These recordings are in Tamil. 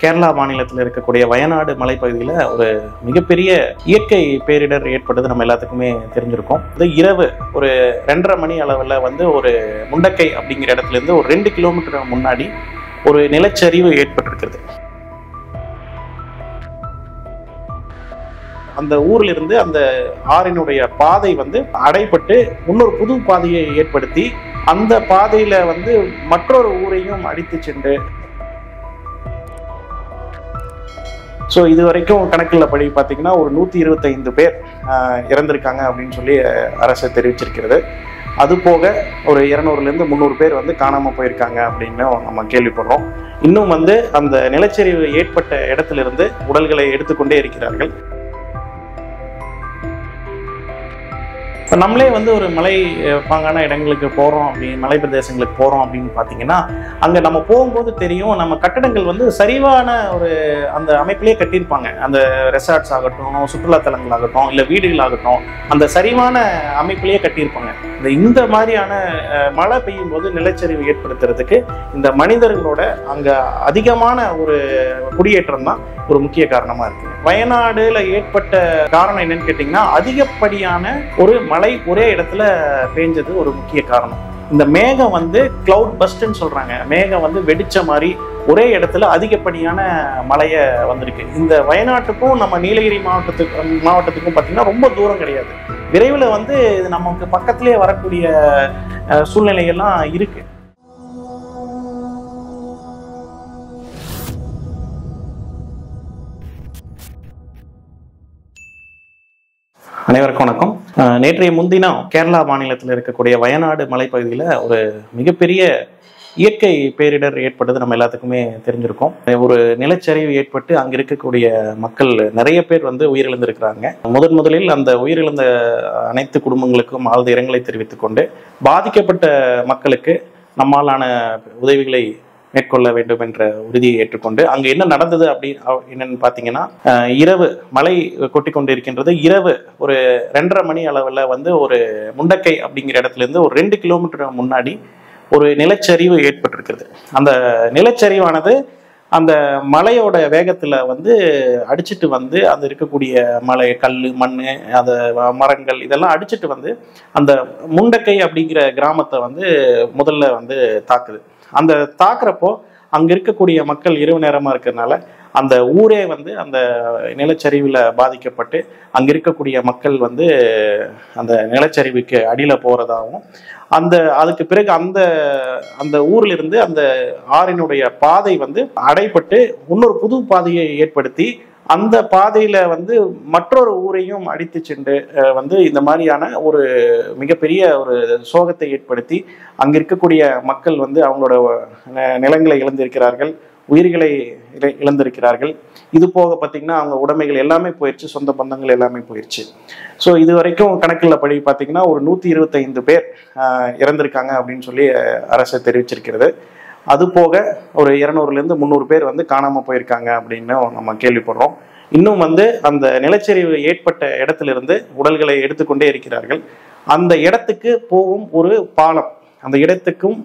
கேரளா மாநிலத்தில் இருக்கக்கூடிய வயநாடு மலைப்பகுதியில் ஒரு மிகப்பெரிய இயற்கை பேரிடர் ஏற்பட்டது நம்ம எல்லாத்துக்குமே தெரிஞ்சிருக்கும் இது இரவு ஒரு ரெண்டரை மணி அளவில் வந்து ஒரு முண்டக்கை அப்படிங்கிற இடத்துல இருந்து ஒரு ரெண்டு கிலோமீட்டர் முன்னாடி ஒரு நிலச்சரிவு ஏற்பட்டிருக்கிறது அந்த ஊர்ல இருந்து அந்த ஆறினுடைய பாதை வந்து அடைபட்டு இன்னொரு புது பாதையை ஏற்படுத்தி அந்த பாதையில வந்து மற்றொரு ஊரையும் அடித்து சென்று ஸோ இது வரைக்கும் கணக்கில் படி பார்த்தீங்கன்னா ஒரு நூற்றி இருபத்தைந்து பேர் ஆஹ், இறந்திருக்காங்க அப்படின்னு சொல்லி அஹ், அரசு தெரிவிச்சிருக்கிறது அது போக ஒரு இரநூறுலேருந்து முந்நூறு பேர் வந்து காணாமல் போயிருக்காங்க அப்படின்னு நம்ம கேள்விப்படுறோம் இன்னும் வந்து அந்த நிலச்சரிவு ஏற்பட்ட இடத்துல இருந்து உடல்களை எடுத்துக்கொண்டே இருக்கிறார்கள் இப்போ நம்மளே வந்து ஒரு மலை அஹ், பாங்கான இடங்களுக்கு போகிறோம் அப்படி மலை பிரதேசங்களுக்கு போகிறோம் அப்படின்னு பார்த்தீங்கன்னா அங்கே நம்ம போகும்போது தெரியும் நம்ம கட்டடங்கள் வந்து சரிவான ஒரு அந்த அமைப்பிலே கட்டியிருப்பாங்க அந்த ரெசார்ட்ஸ் ஆகட்டும் சுற்றுலாத்தலங்கள் ஆகட்டும் இல்லை வீடுகள் ஆகட்டும் அந்த சரிவான அமைப்பிலேயே கட்டியிருப்பாங்க இந்த இந்த மாதிரியான அஹ், மழை பெய்யும் போது நிலச்சரிவு ஏற்படுத்துறதுக்கு இந்த மனிதர்களோட அங்கே அதிகமான ஒரு குடியேற்றம் தான் ஒரு முக்கிய காரணமாக இருக்கு வயநாடுல ஏற்பட்ட காரணம் என்னன்னு கேட்டிங்கன்னா அதிகப்படியான ஒரு மழை ஒரே இடத்துல பெஞ்சது ஒரு முக்கிய காரணம் இந்த மேகம் வந்து கிளவுட் பஸ்ட்னு சொல்றாங்க மேகம் வந்து வெடிச்ச மாதிரி ஒரே இடத்துல அதிகப்படியான மழையை வந்திருக்கு இந்த வயநாட்டுக்கும் நம்ம நீலகிரி மாவட்டத்துக்கு மாவட்டத்துக்கும் பார்த்தீங்கன்னா ரொம்ப தூரம் கிடையாது விரைவில் வந்து இது நமக்கு பக்கத்திலே வரக்கூடிய அஹ், சூழ்நிலையெல்லாம் இருக்கு அனைவருக்கும் வணக்கம் அஹ், நேற்றைய முன்தினம் கேரளா மாநிலத்தில் இருக்கக்கூடிய வயநாடு மலைப்பகுதியில் ஒரு மிகப்பெரிய இயற்கை பேரிடர் ஏற்பட்டது நம்ம எல்லாத்துக்குமே தெரிஞ்சிருக்கும் ஒரு நிலச்சரிவு ஏற்பட்டு அங்க இருக்கக்கூடிய மக்கள் நிறைய பேர் வந்து உயிரிழந்திருக்கிறாங்க முதன் முதலில் அந்த உயிரிழந்த அனைத்து குடும்பங்களுக்கும் ஆழ்ந்த இரங்கலை தெரிவித்துக் கொண்டு பாதிக்கப்பட்ட மக்களுக்கு நம்மாலான உதவிகளை மேற்கொள்ள வேண்டும் என்ற உறுதியை ஏற்றுக்கொண்டு அங்க என்ன நடந்தது அப்படி அவ- என்னன்னு பாத்தீங்கன்னா அஹ், இரவு மழை கொட்டி கொண்டிருக்கின்றது இரவு ஒரு ரெண்டரை மணி அளவில் வந்து ஒரு முண்டக்கை அப்படிங்கிற இடத்துல இருந்து ஒரு ரெண்டு கிலோமீட்டர் முன்னாடி ஒரு நிலச்சரிவு ஏற்பட்டிருக்கிறது அந்த நிலச்சரிவானது அந்த மலையோட வேகத்துல வந்து அடிச்சிட்டு வந்து அது இருக்கக்கூடிய மலை கல் மண் அந்த மரங்கள் இதெல்லாம் அடிச்சிட்டு வந்து அந்த முண்டக்கை அப்படிங்கிற கிராமத்தை வந்து முதல்ல வந்து தாக்குது அந்த தாக்குறப்போ அங்க இருக்கக்கூடிய மக்கள் இரவு நேரமா இருக்கிறதுனால அந்த ஊரே வந்து அந்த நிலச்சரிவில் பாதிக்கப்பட்டு அங்க இருக்கக்கூடிய மக்கள் வந்து அந்த நிலச்சரிவுக்கு அடியில போறதாகவும் அந்த அதுக்கு பிறகு அந்த அந்த ஊர்ல இருந்து அந்த ஆறினுடைய பாதை வந்து அடைபட்டு இன்னொரு புது பாதையை ஏற்படுத்தி அந்த பாதையில வந்து மற்றொரு ஊரையும் அடித்து சென்று அஹ், வந்து இந்த மாதிரியான ஒரு மிகப்பெரிய ஒரு சோகத்தை ஏற்படுத்தி அங்க இருக்கக்கூடிய மக்கள் வந்து அவங்களோட ந- நிலங்களை இழந்திருக்கிறார்கள் உயிர்களை இழ- இழந்திருக்கிறார்கள் இது போக பார்த்தீங்கன்னா அவங்க உடைமைகள் எல்லாமே போயிடுச்சு சொந்த பந்தங்கள் எல்லாமே போயிடுச்சு ஸோ இது வரைக்கும் கணக்கில் படி பார்த்தீங்கன்னா ஒரு நூற்றி இருபத்தைந்து பேர் ஆஹ், இறந்திருக்காங்க அப்படின்னு சொல்லி அஹ், அரசு தெரிவிச்சிருக்கிறது அது போக ஒரு இரநூறுலேருந்து முந்நூறு பேர் வந்து காணாமல் போயிருக்காங்க அப்படின்னு நம்ம கேள்விப்படுறோம் இன்னும் வந்து அந்த நிலச்சரிவு ஏற்பட்ட இடத்துல இருந்து உடல்களை எடுத்துக்கொண்டே இருக்கிறார்கள் அந்த இடத்துக்கு போகும் ஒரு பாலம் அந்த இடத்துக்கும்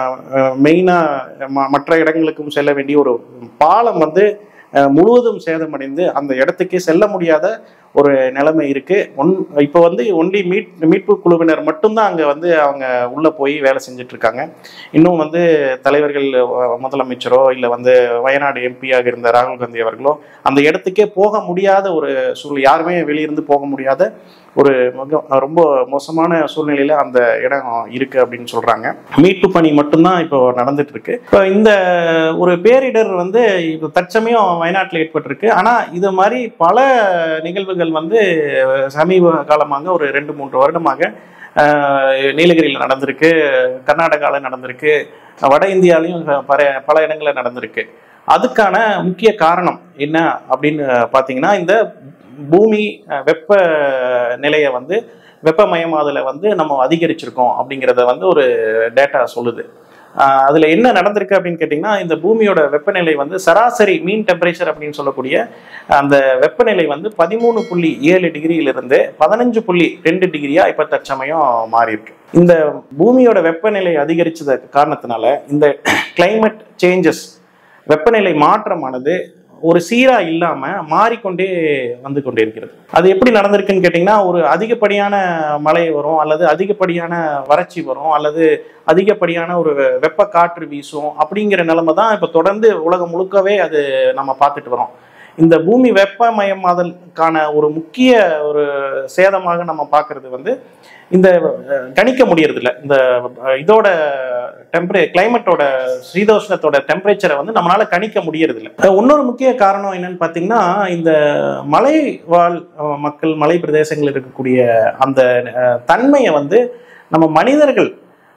மெயினாக மற்ற இடங்களுக்கும் செல்ல வேண்டிய ஒரு பாலம் வந்து அஹ், முழுவதும் சேதமடைந்து அந்த இடத்துக்கே செல்ல முடியாத ஒரு நிலைமை இருக்கு ஒன் இப்போ வந்து ஒன்லி மீட் மீட்பு குழுவினர் மட்டும்தான் அங்கே வந்து அவங்க உள்ள போய் வேலை செஞ்சுட்டு இருக்காங்க இன்னும் வந்து தலைவர்கள் அஹ், முதலமைச்சரோ இல்லை வந்து வயநாடு எம்பியாக இருந்த ராகுல் காந்தி அவர்களோ அந்த இடத்துக்கே போக முடியாத ஒரு சூழ்நிலை யாருமே வெளியிருந்து போக முடியாத ஒரு மிக ரொம்ப மோசமான சூழ்நிலையில அந்த இடம் இருக்கு அப்படின்னு சொல்றாங்க மீட்பு பணி மட்டும்தான் இப்போ நடந்துட்டு இருக்கு இப்போ இந்த ஒரு பேரிடர் வந்து இப்போ தற்சமயம் வயநாட்டில் ஏற்பட்டிருக்கு ஆனா இது மாதிரி பல நிகழ்வுகள் வந்து சமீப காலமாக ஒரு ரெண்டு மூன்று வருடமாக ஆஹ், நீலகிரியில் நடந்திருக்கு கர்நாடகாவில் நடந்திருக்கு வட இந்தியாலையும் பல பல இடங்களில் நடந்திருக்கு அதுக்கான முக்கிய காரணம் என்ன அப்படின்னு பார்த்தீங்கன்னா இந்த பூமி அஹ், வெப்ப நிலையை வந்து வெப்பமயமாதலை வந்து நம்ம அதிகரிச்சிருக்கோம் அப்படிங்கிறத வந்து ஒரு டேட்டா சொல்லுது ஆஹ் அதுல என்ன நடந்திருக்கு அப்படின்னு கேட்டிங்கன்னா இந்த பூமியோட வெப்பநிலை வந்து சராசரி மீன் டெம்பரேச்சர் அப்படின்னு சொல்லக்கூடிய அந்த வெப்பநிலை வந்து பதிமூணு புள்ளி ஏழு டிகிரியிலிருந்து பதினஞ்சு புள்ளி ரெண்டு டிகிரியா இப்ப தற்சமயம் மாறி இருக்கு இந்த பூமியோட வெப்பநிலை அதிகரிச்சத காரணத்தினால இந்த climate சேஞ்சஸ் வெப்பநிலை மாற்றமானது ஒரு சீரா இல்லாம மாறிக்கொண்டே வந்து கொண்டே இருக்கிறது அது எப்படி நடந்திருக்குன்னு கேட்டிங்கன்னா ஒரு அதிகப்படியான மழை வரும் அல்லது அதிகப்படியான வறட்சி வரும் அல்லது அதிகப்படியான ஒரு வெப்ப காற்று வீசும் அப்படிங்கிற நிலைமை தான் இப்போ தொடர்ந்து உலகம் முழுக்கவே அது நம்ம பார்த்துட்டு வரோம் இந்த பூமி வெப்பமயமாதலுக்கான ஒரு முக்கிய ஒரு சேதமாக நம்ம பார்க்கறது வந்து இந்த அஹ், கணிக்க முடியறதில்ல இந்த அஹ், இதோட டெம்பரே கிளைமேட்டோட சீதோஷ்ணத்தோட டெம்பரேச்சரை வந்து நம்மளால கணிக்க முடியறதில்ல அஹ், இன்னொரு முக்கிய காரணம் என்னன்னு பார்த்தீங்கன்னா இந்த மலை வாழ் அஹ், மக்கள் மலை பிரதேசங்களில் இருக்கக்கூடிய அந்த அஹ், தன்மையை வந்து நம்ம மனிதர்கள்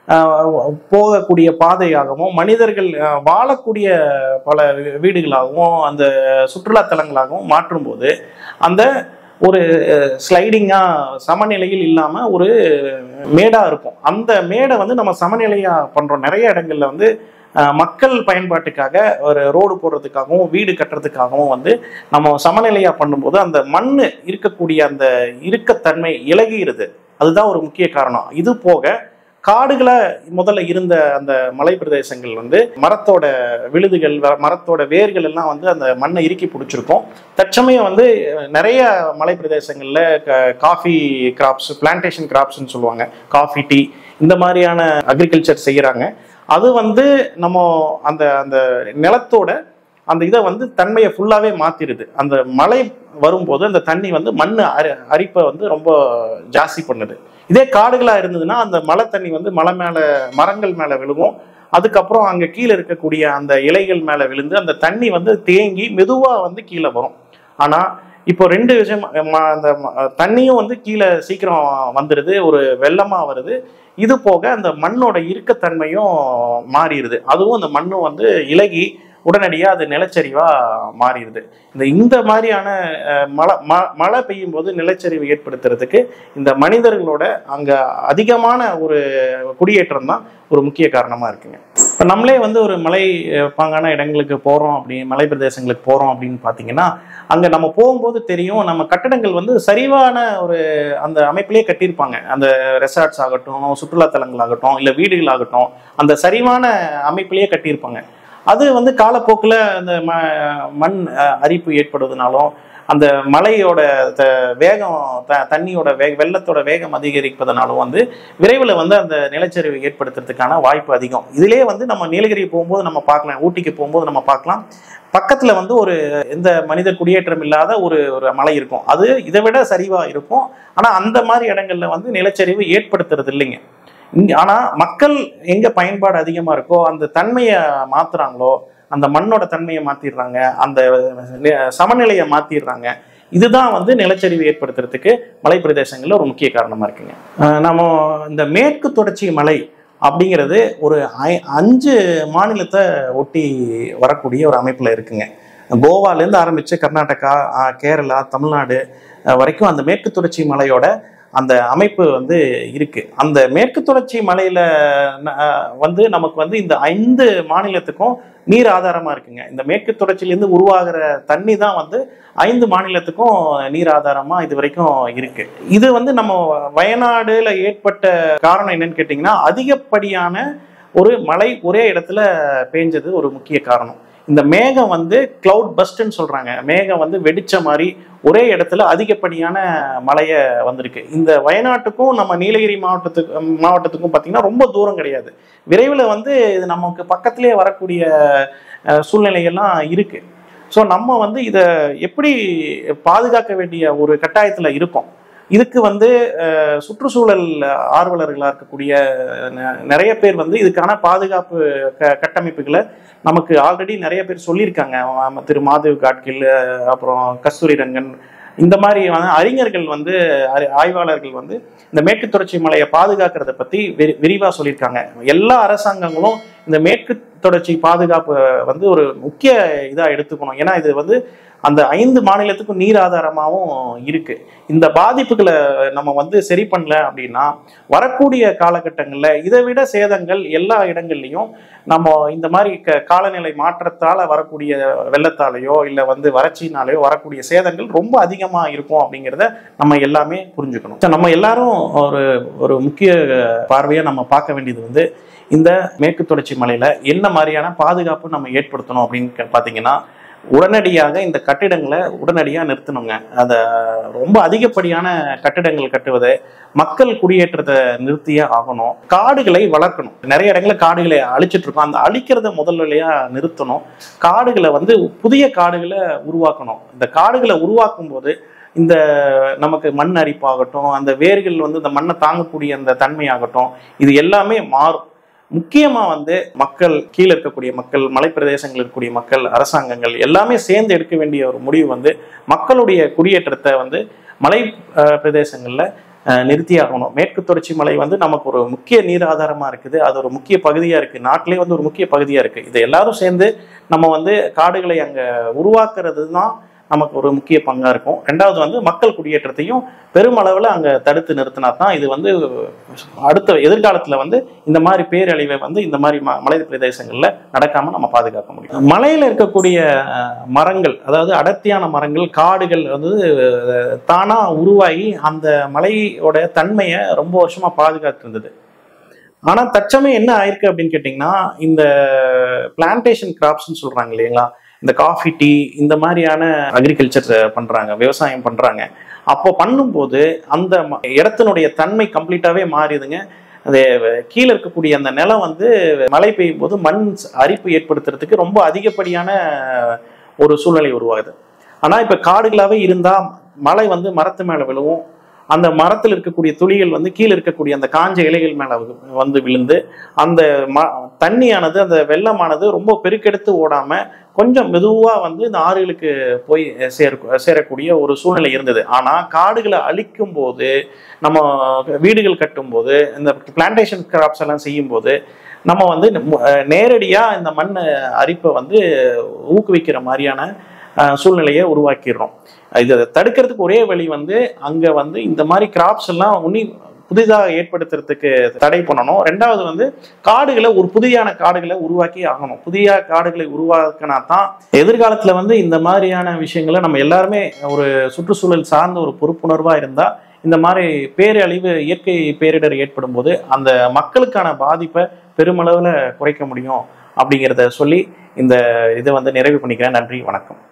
அஹ், போகக்கூடிய பாதையாகவும் மனிதர்கள் அஹ், வாழக்கூடிய பல வீ- வீடுகளாகவும் அந்த சுற்றுலா தலங்களாகவும் மாற்றும்போது அந்த ஒரு ஸ்லைடிங்காக சமநிலையில் இல்லாமல் ஒரு மேடாக இருக்கும் அந்த மேடை வந்து நம்ம சமநிலையாக பண்ணுறோம் நிறைய இடங்கள்ல வந்து அஹ், மக்கள் பயன்பாட்டுக்காக ஒரு ரோடு போடுறதுக்காகவும் வீடு கட்டுறதுக்காகவும் வந்து நம்ம சமநிலையாக பண்ணும்போது அந்த மண் இருக்கக்கூடிய அந்த இறுக்கத்தன்மை இலகிருது அதுதான் ஒரு முக்கிய காரணம் இது போக காடுகளை முதல்ல இருந்த அந்த மலை பிரதேசங்கள் வந்து மரத்தோட விழுதுகள் வ- மரத்தோட வேர்கள் எல்லாம் வந்து அந்த மண்ணை இறுக்கி பிடிச்சிருக்கும் தற்சமயம் வந்து அஹ், நிறைய மலை பிரதேசங்களில் காஃபி கிராப்ஸ் பிளான்டேஷன் கிராப்ஸ்னு சொல்லுவாங்க காஃபி டீ இந்த மாதிரியான அக்ரிகல்ச்சர் செய்கிறாங்க அது வந்து நம்ம அந்த அந்த நிலத்தோட அந்த இதை வந்து தன்மையை ஃபுல்லாகவே மாற்றிடுது அந்த மழை வரும்போது அந்த தண்ணி வந்து மண் அரி அரிப்பை வந்து ரொம்ப ஜாஸ்தி பண்ணுது இதே காடுகளாக இருந்ததுன்னா அந்த மழை தண்ணி வந்து மலை மேலே மரங்கள் மேலே விழுகும் அதுக்கப்புறம் அங்கே கீழே இருக்கக்கூடிய அந்த இலைகள் மேலே விழுந்து அந்த தண்ணி வந்து தேங்கி மெதுவாக வந்து கீழே வரும் ஆனால் இப்போ ரெண்டு விஷயம் ம- அந்த ம- தண்ணியும் வந்து கீழே சீக்கிரம் வந்துடுது ஒரு வெள்ளமாக வருது இது போக அந்த மண்ணோட இறுக்கத்தன்மையும் மாறிடுது அதுவும் அந்த மண்ணும் வந்து இலகி உடனடியாக அது நிலச்சரிவாக மாறிடுது இந்த இந்த மாதிரியான அஹ், மழை ம- மழை பெய்யும் போது நிலச்சரிவு ஏற்படுத்துறதுக்கு இந்த மனிதர்களோட அங்கே அதிகமான ஒரு குடியேற்றம் தான் ஒரு முக்கிய காரணமாக இருக்குங்க இப்போ நம்மளே வந்து ஒரு மலை அஹ், பாங்கான இடங்களுக்கு போகிறோம் அப்படி மலை பிரதேசங்களுக்கு போகிறோம் அப்படின்னு பார்த்தீங்கன்னா அங்கே நம்ம போகும்போது தெரியும் நம்ம கட்டடங்கள் வந்து சரிவான ஒரு அந்த அமைப்பிலே கட்டியிருப்பாங்க அந்த ரெசார்ட்ஸ் ஆகட்டும் சுற்றுலாத்தலங்கள் ஆகட்டும் இல்லை வீடுகள் ஆகட்டும் அந்த சரிவான அமைப்பிலேயே கட்டியிருப்பாங்க அது வந்து காலப்போக்கில் அந்த ம மண் அஹ், அரிப்பு ஏற்படுவதனாலும் அந்த மலையோட த வேகம் த தண்ணியோட வேக வெள்ளத்தோட வேகம் அதிகரிப்பதனாலும் வந்து விரைவில் வந்து அந்த நிலச்சரிவு ஏற்படுத்துறதுக்கான வாய்ப்பு அதிகம் இதிலே வந்து நம்ம நீலகிரி போகும்போது நம்ம பார்க்கலாம் ஊட்டிக்கு போகும்போது நம்ம பார்க்கலாம் பக்கத்தில் வந்து ஒரு எந்த மனித குடியேற்றம் இல்லாத ஒரு ஒரு மலை இருக்கும் அது இதை விட சரிவாக இருக்கும் ஆனால் அந்த மாதிரி இடங்கள்ல வந்து நிலச்சரிவு ஏற்படுத்துறது இல்லைங்க இங்க ஆனால் மக்கள் எங்க பயன்பாடு அதிகமாக இருக்கோ அந்த தன்மையை மாத்துறாங்களோ அந்த மண்ணோட தன்மையை மாத்திடுறாங்க அந்த நி- சமநிலையை மாத்திடுறாங்க இதுதான் வந்து நிலச்சரிவு ஏற்படுத்துறதுக்கு மலை பிரதேசங்கள்ல ஒரு முக்கிய காரணமா இருக்குங்க அஹ் நம்ம இந்த மேற்கு தொடர்ச்சி மலை அப்படிங்கிறது ஒரு ஐ- அஞ்சு மாநிலத்தை ஒட்டி வரக்கூடிய ஒரு அமைப்புல இருக்குங்க கோவாலேருந்து ஆரம்பிச்சு கர்நாடகா அஹ் கேரளா தமிழ்நாடு அஹ் வரைக்கும் அந்த மேற்கு தொடர்ச்சி மலையோட அந்த அமைப்பு வந்து இருக்கு அந்த மேற்கு தொடர்ச்சி மலையில ந- அஹ் வந்து நமக்கு வந்து இந்த ஐந்து மாநிலத்துக்கும் நீர் ஆதாரமா இருக்குங்க இந்த மேற்கு தொடர்ச்சியிலேருந்து உருவாகிற தண்ணி தான் வந்து ஐந்து மாநிலத்துக்கும் நீர் ஆதாரமா இது வரைக்கும் இருக்கு இது வந்து நம்ம வயநாடுல ஏற்பட்ட காரணம் என்னன்னு கேட்டிங்கன்னா அதிகப்படியான ஒரு மழை ஒரே இடத்துல பேஞ்சது ஒரு முக்கிய காரணம் இந்த மேகம் வந்து கிளவுட் பஸ்ட்னு சொல்றாங்க மேகம் வந்து வெடிச்ச மாதிரி ஒரே இடத்துல அதிகப்படியான மழையை வந்திருக்கு இந்த வயநாட்டுக்கும் நம்ம நீலகிரி மாவட்டத்துக்கு மாவட்டத்துக்கும் பார்த்தீங்கன்னா ரொம்ப தூரம் கிடையாது விரைவில் வந்து இது நமக்கு பக்கத்திலே வரக்கூடிய அஹ், சூழ்நிலைகள்லாம் இருக்கு ஸோ நம்ம வந்து இதை எப்படி பாதுகாக்க வேண்டிய ஒரு கட்டாயத்தில் இருக்கோம் இதுக்கு வந்து அஹ், சுற்றுச்சூழல் ஆர்வலர்களாக இருக்கக்கூடிய ந- நிறைய பேர் வந்து இதுக்கான பாதுகாப்பு க கட்டமைப்புகளை நமக்கு ஆல்ரெடி நிறைய பேர் சொல்லியிருக்காங்க ஆமா, திரு மாதவ் காட்கில் அஹ், அப்புறம் கஸ்தூரி ரங்கன் இந்த மாதிரி வந்து அறிஞர்கள் வந்து அறி- ஆய்வாளர்கள் வந்து இந்த மேற்கு தொடர்ச்சி மலையை பாதுகாக்கிறத பற்றி விரி விரிவாக சொல்லியிருக்காங்க எல்லா அரசாங்கங்களும் இந்த மேற்கு தொடர்ச்சி பாதுகாப்பு வந்து ஒரு முக்கிய இதாக எடுத்துக்கணும் ஏன்னா இது வந்து அந்த ஐந்து மாநிலத்துக்கும் நீர் ஆதாரமாகவும் இருக்கு இந்த பாதிப்புகளை நம்ம வந்து சரி பண்ணல அப்படின்னா வரக்கூடிய காலகட்டங்களில் இதை விட சேதங்கள் எல்லா இடங்கள்லையும் நம்ம இந்த மாதிரி க காலநிலை மாற்றத்தால் வரக்கூடிய வெள்ளத்தாலேயோ இல்லை வந்து வறட்சினாலேயோ வரக்கூடிய சேதங்கள் ரொம்ப அதிகமாக இருக்கும் அப்படிங்கிறத நம்ம எல்லாமே புரிஞ்சுக்கணும் So, நம்ம எல்லாரும் ஒரு ஒரு முக்கிய பார்வையை நம்ம பார்க்க வேண்டியது வந்து இந்த மேற்கு தொடர்ச்சி மலையில என்ன மாதிரியான பாதுகாப்பு நம்ம ஏற்படுத்தணும் அப்படின்னு கே- பார்த்தீங்கன்னா உடனடியாக இந்த கட்டிடங்களை உடனடியாக நிறுத்தணுங்க அதை ரொம்ப அதிகப்படியான கட்டிடங்கள் கட்டுவதை மக்கள் குடியேற்றத்தை நிறுத்தியே ஆகணும் காடுகளை வளர்க்கணும் நிறைய இடங்கள்ல காடுகளை அழிச்சிட்டு இருக்கோம் அந்த அழிக்கிறத முதல்லையா நிறுத்தணும் காடுகளை வந்து புதிய காடுகளை உருவாக்கணும் இந்த காடுகளை உருவாக்கும் போது இந்த நமக்கு மண் அரிப்பாகட்டும் அந்த வேர்கள் வந்து இந்த மண்ணை தாங்கக்கூடிய அந்த தன்மையாகட்டும் இது எல்லாமே மாறும் முக்கியமா வந்து மக்கள் கீழே இருக்கக்கூடிய மக்கள் மலைப்பிரதேசங்கள் இருக்கக்கூடிய மக்கள் அரசாங்கங்கள் எல்லாமே சேர்ந்து எடுக்க வேண்டிய ஒரு முடிவு வந்து மக்களுடைய குடியேற்றத்தை வந்து மலை அஹ், பிரதேசங்கள்ல அஹ், நிறுத்தியாகணும் மேற்கு தொடர்ச்சி மலை வந்து நமக்கு ஒரு முக்கிய நீர் ஆதாரமா இருக்குது அது ஒரு முக்கிய பகுதியா இருக்கு நாட்டிலே வந்து ஒரு முக்கிய பகுதியா இருக்கு இது எல்லாரும் சேர்ந்து நம்ம வந்து காடுகளை அங்க உருவாக்குறது தான் நமக்கு ஒரு முக்கிய பங்கா இருக்கும் ரெண்டாவது வந்து மக்கள் குடியேற்றத்தையும் பெருமளவில் அங்க தடுத்து நிறுத்தினா தான் இது வந்து அடுத்த எதிர்காலத்துல வந்து இந்த மாதிரி பேரழிவை வந்து இந்த மாதிரி ம- மலை பிரதேசங்கள்ல நடக்காம நம்ம பாதுகாக்க முடியும் மலையில இருக்கக்கூடிய அஹ், மரங்கள் அதாவது அடர்த்தியான மரங்கள் காடுகள் வந்து அஹ், தானா உருவாகி அந்த மலையோட தன்மையை ரொம்ப வருஷமா பாதுகாத்து இருந்தது ஆனா தற்சமயம் என்ன ஆயிருக்கு அப்படின்னு கேட்டிங்கன்னா இந்த பிளான்டேஷன் கிராப்ஸ்னு சொல்றாங்க இல்லைங்களா இந்த காஃபி டீ இந்த மாதிரியான அக்ரிகல்ச்சர் பண்றாங்க விவசாயம் பண்றாங்க அப்போ பண்ணும்போது அந்த ம- இடத்தினுடைய தன்மை கம்ப்ளீட்டாவே மாறிடுதுங்க அது கீழே இருக்கக்கூடிய அந்த நிலம் வந்து மழை பெய்யும் போது மண் அரிப்பு ஏற்படுத்துறதுக்கு ரொம்ப அதிகப்படியான ஒரு சூழ்நிலை உருவாகுது ஆனா இப்ப காடுகளாவே இருந்தா மழை வந்து மரத்து மேல விழுவும் அந்த மரத்தில் இருக்கக்கூடிய துளிகள் வந்து கீழே இருக்கக்கூடிய அந்த காஞ்ச இலைகள் மேல வந்து- வந்து விழுந்து அந்த ம தண்ணியானது அந்த வெள்ளமானது ரொம்ப பெருக்கெடுத்து ஓடாம கொஞ்சம் மெதுவா வந்து இந்த ஆறுகளுக்கு போய் சேர சேரக்கூடிய ஒரு சூழ்நிலை இருந்தது ஆனா காடுகளை அழிக்கும் போது நம்ம வீடுகள் கட்டும் போது இந்த பிளான்டேஷன் கிராப்ஸ் எல்லாம் செய்யும் போது நம்ம வந்து மு- அஹ் நேரடியா இந்த மண் அரிப்பை வந்து ஊக்குவிக்கிற மாதிரியான அஹ், சூழ்நிலையை உருவாக்கிடுறோம் இதை தடுக்கிறதுக்கு ஒரே வழி வந்து அங்க வந்து இந்த மாதிரி கிராப்ஸ் எல்லாம் உன்னி புதிதாக ஏற்படுத்துறதுக்கு தடை பண்ணணும் ரெண்டாவது வந்து காடுகளை ஒரு புதியான காடுகளை உருவாக்கி ஆகணும் புதிய காடுகளை உருவாக்கினா தான் எதிர்காலத்துல வந்து இந்த மாதிரியான விஷயங்களை நம்ம எல்லாருமே ஒரு சுற்றுச்சூழல் சார்ந்த ஒரு பொறுப்புணர்வா இருந்தா இந்த மாதிரி பேரழிவு இயற்கை பேரிடர் ஏற்படும் போது அந்த மக்களுக்கான பாதிப்பை பெருமளவுல குறைக்க முடியும் அப்படிங்கிறத சொல்லி இந்த இதை வந்து நிறைவு பண்ணிக்கிறேன் நன்றி வணக்கம்